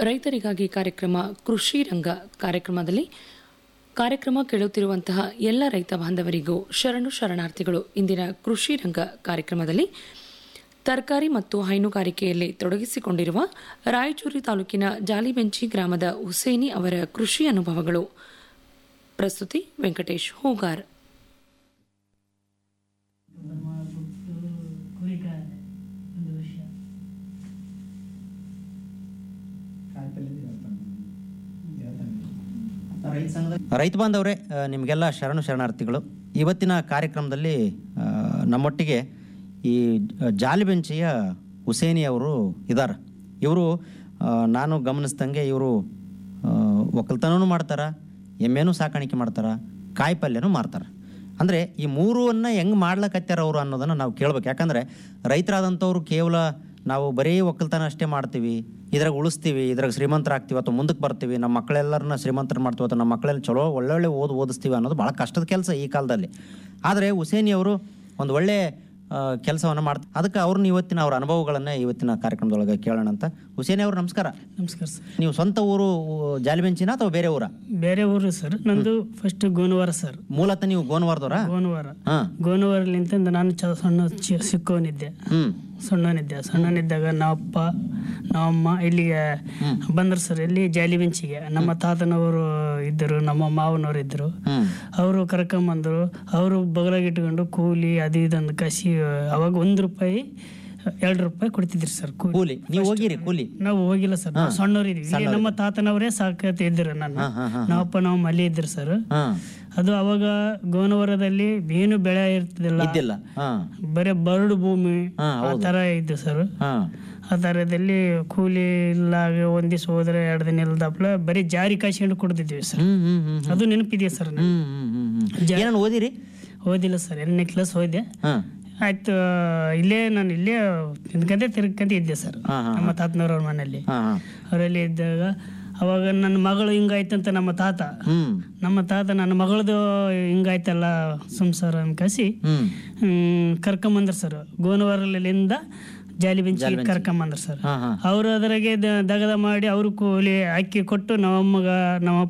ರೈತರಿಗಾಗಿ ಕಾರ್ಯಕ್ರಮ ಕೃಷಿ ರಂಗ ಕಾರ್ಯಕ್ರಮದಲ್ಲಿ ಕಾರ್ಯಕ್ರಮ ಕೇಳುತ್ತಿರುವಂತಹ ಎಲ್ಲ ರೈತ ಬಾಂಧವರಿಗೂ ಶರಣು ಶರಣಾರ್ಥಿಗಳು ಇಂದಿನ ಕೃಷಿ ರಂಗ ಕಾರ್ಯಕ್ರಮದಲ್ಲಿ ತರಕಾರಿ ಮತ್ತು ಹೈನುಗಾರಿಕೆಯಲ್ಲಿ ತೊಡಗಿಸಿಕೊಂಡಿರುವ ರಾಯಚೂರು ತಾಲೂಕಿನ ಜಾಲಿಬೆಂಚಿ ಗ್ರಾಮದ ಹುಸೇನಿ ಅವರ ಕೃಷಿ ಅನುಭವಗಳು ಪ್ರಸ್ತುತಿ ವೆಂಕಟೇಶ್ ಹೂಗಾರ್ ರೈತ ಬಾಂಧವರೇ ಆ, ನಿಮಗೆಲ್ಲ ಶರಣು ಶರಣಾರ್ಥಿಗಳು ಇವತ್ತಿನ ಕಾರ್ಯಕ್ರಮದಲ್ಲಿ ಆ, ನಮ್ಮೊಟ್ಟಿಗೆ ಈ ಜಾಲಿಬೆಂಚಿಯ ಹುಸೇನಿ ಅವರು ಇದ್ದಾರೆ ಇವರು ನಾನು ಗಮನಿಸ್ದಂಗೆ ಇವರು ಒಕ್ಕಲ್ತನೂ ಮಾಡ್ತಾರೆ ಎಮ್ಮೆನೂ ಸಾಕಾಣಿಕೆ ಮಾಡ್ತಾರೆ ಕಾಯಿ ಪಲ್ಯನೂ ಮಾರ್ತಾರೆ ಅಂದರೆ ಈ ಮೂರನ್ನು ಹೆಂಗೆ ಮಾಡ್ಲಕತ್ಯಾರ ಅವರು ಅನ್ನೋದನ್ನು ನಾವು ಕೇಳ್ಬೇಕು ಯಾಕಂದರೆ ರೈತರಾದಂಥವ್ರು ಕೇವಲ ನಾವು ಬರೀ ಒಕ್ಕಲ್ತನ ಅಷ್ಟೇ ಮಾಡ್ತೀವಿ ಇದ್ರಾಗ ಉಳಿಸ್ತೀವಿ ಇದ್ರಾಗ ಶ್ರೀಮಂತರಾಗ್ತೀವಿ ಅಥವಾ ಮುಂದಕ್ಕೆ ಬರ್ತೀವಿ ನಮ್ಮ ಮಕ್ಕಳೆಲ್ಲರನ್ನ ಶ್ರೀಮಂತರು ಮಾಡ್ತೀವಿ ಅಥವಾ ನಮ್ಮ ಮಕ್ಕಳೆಲ್ಲ ಚಲೋ ಒಳ್ಳೊಳ್ಳೆ ಓದ್ ಓದಿಸ್ತೀವಿ ಅನ್ನೋದು ಭಾಳ ಕಷ್ಟದ ಕೆಲಸ ಈ ಕಾಲದಲ್ಲಿ ಆದರೆ ಹುಸೇನಿ ಅವರು ಒಂದು ಒಳ್ಳೆ ಕೆಲಸವನ್ನು ಮಾಡ್ತಾರೆ ಅದಕ್ಕೆ ಅವ್ರನ್ನ ಇವತ್ತಿನ ಅವ್ರ ಅನುಭವಗಳನ್ನೇ ಇವತ್ತಿನ ಕಾರ್ಯಕ್ರಮದೊಳಗೆ ಕೇಳೋಣ ಅಂತ ಹುಸೇನಿ ಅವರು ನಮಸ್ಕಾರ ನಮಸ್ಕಾರ ಸರ್ ನೀವು ಸ್ವಂತ ಊರು ಜಾಲಿಬೆಂಚಿನ ಅಥವಾ ಬೇರೆ ಊರ ಬೇರೆ ಊರು ಸರ್ ನಂದು ಫಸ್ಟ್ ಗೋನವಾರ ಸರ್ ಮೂಲತಃ ನೀವು ಗೋನವಾರದವ್ರ ಗೋನವಾರ ಹಾಂ ಗೋನವಾರಲಿಂತ ನಾನು ಚ ಸಣ್ಣ ಚಿ ಸಿಕ್ಕವನಿದ್ದೆ ಹ್ಞೂ ಸಣ್ಣನಿದ್ದೆ ಸಣ್ಣನಿದ್ದಾಗ ನಮ್ಮಪ್ಪ ನಮ್ಮಮ್ಮ ಇಲ್ಲಿಗೆ ಬಂದ್ರು ಸರ್ ಇಲ್ಲಿ ಜಾಲಿ ಬೆಂಚಿಗೆ ನಮ್ಮ ತಾತನವರು ಇದ್ದರು ನಮ್ಮ ಮಾವನವರು ಇದ್ದರು ಹ್ಞೂ ಅವರು ಕರ್ಕೊಂಬಂದರು ಅವರು ಬಗಲಾಗ ಇಟ್ಕೊಂಡು ಕೂಲಿ ಅದು ಇದೊಂದು ಕಸಿ ಅವಾಗ ಒಂದು ರೂಪಾಯಿ ಎರಡು ರೂಪಾಯಿ ಕೊಡ್ತಿದ್ರು ಸರ್ ಕೂಲಿ ಕೂಲಿ ನೀವು ಹೋಗಿರಿ ಕೂಲಿ ನಾವು ಹೋಗಿಲ್ಲ ಸರ್ ನಾವು ಸಣ್ಣವರಿದ್ವಿ ಇಲ್ಲಿ ನಮ್ಮ ತಾತನವರೇ ಸಾಕತ್ ಇದ್ರು ನನ್ನ ಹಾಂ ಹಾಂ ಹಾಂ ನಮ್ಮಪ್ಪ ನಾವು ಅಲ್ಲಿ ಇದ್ರು ಸರ್ ಹಾಂ ಅದು ಅವಾಗ ಗೋನವರದಲ್ಲಿ ಏನು ಬೆಳೆ ಇರ್ತಿದಿಲ್ಲ ಇದ್ದಿಲ್ಲ ಹಾಂ ಬರೀ ಬರಡು ಭೂಮಿ ಹಾ, ಆ ತರ ಇದ್ದು ಸರ್ ಹಾಂ ಆ ಥರದಲ್ಲಿ ಕೂಲಿ ಇಲ್ಲ ಒಂದ್ ದಿವ್ಸ ಹೋದ್ರೆ ಎರಡು ದಿನ ಇಲ್ದಪ್ಲ ಬರೀ ಜಾರಿ ಕಾಯ್ಸ್ಕೊಂಡು ಕೊಡ್ತಿದ್ವಿ ಸರ್ ಹ್ಞೂ ಹ್ಞೂ ಹ್ಞೂ ಅದು ನೆನಪಿದೆಯಾ ಸರ್ ಹ್ಞೂ ಹ್ಞೂ ಹ್ಞೂ ಏನನ್ನು ಓದಿರಿ ಓದಿಲ್ಲ ಸರ್ ಎರಡನೇ ಕ್ಲಾಸ್ ಹೋದೆ ಹಾಂ ಆಯ್ತು ಇಲ್ಲೇ ನಾನು ಇಲ್ಲೇ ತಿನ್ಕಂತೆ ತಿರ್ಗಂತ ಇದ್ದೆ ಸರ್ ಹಾಂ ಹಾಂ ನಮ್ಮ ತಾತನವ್ರ ಮನೆಯಲ್ಲಿ ಹಾಂ ಹಾಂ ಅವರಲ್ಲಿ ಇದ್ದಾಗ ಅವಾಗ ನನ್ನ ಮಗಳು ಹಿಂಗಾಯ್ತಂತ ನಮ್ಮ ತಾತ ಹ್ಞೂ ನಮ್ಮ ತಾತ ನನ್ನ ಮಗಳದು ಹಿಂಗಾಯ್ತಲ್ಲ ಸಂಸಾರ ಅನ್ಕಸಿ ಹ್ಞೂ ಹ್ಮ್, ಕರ್ಕೊಂಬಂದ್ರ ಸರ್ ಗೋನವರಲಿಂದ ಜಾಲಿ ಬೆಂಚಿಗೆ ಕರ್ಕೊಂಬಂದ್ರ ಸರ್ ಹಾಂ ಹಾಂ ಅವರು ಅದ್ರಾಗೆ ದ- ದಗದ ಮಾಡಿ ಅವರು ಕೂಲಿ ಅಕ್ಕಿ ಕೊಟ್ಟು ನಮ್ಮಮ್ಮಗ ನಮ್ಮ